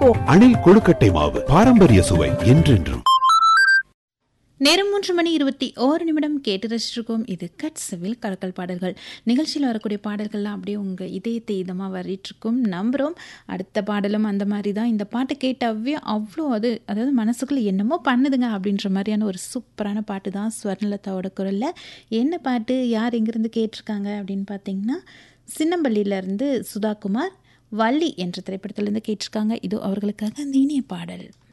வைகோ அணில் கொழுக்கட்டை மாவு பாரம்பரிய சுவை என்றென்றும் நேரம் மூன்று மணி இருபத்தி ஓரு நிமிடம் கேட்டு ரசிச்சிருக்கோம் இது கட் சிவில் கலக்கல் பாடல்கள் நிகழ்ச்சியில் வரக்கூடிய பாடல்கள்லாம் அப்படியே உங்கள் இதயத்தை இதமாக வரிட்டிருக்கும் நம்புகிறோம் அடுத்த பாடலும் அந்த மாதிரி தான் இந்த பாட்டு கேட்டாவே அவ்வளோ அது அதாவது மனசுக்குள்ளே என்னமோ பண்ணுதுங்க அப்படின்ற மாதிரியான ஒரு சூப்பரான பாட்டு தான் ஸ்வர்ணலதாவோட குரலில் என்ன பாட்டு யார் எங்கேருந்து கேட்டிருக்காங்க அப்படின்னு பார்த்தீங்கன்னா சின்னம்பள்ளியிலேருந்து சுதாகுமார் வள்ளி என்ற திரைப்படத்திலேருந்து கேட்டிருக்காங்க இது அவர்களுக்காக அந்த இனிய பாடல்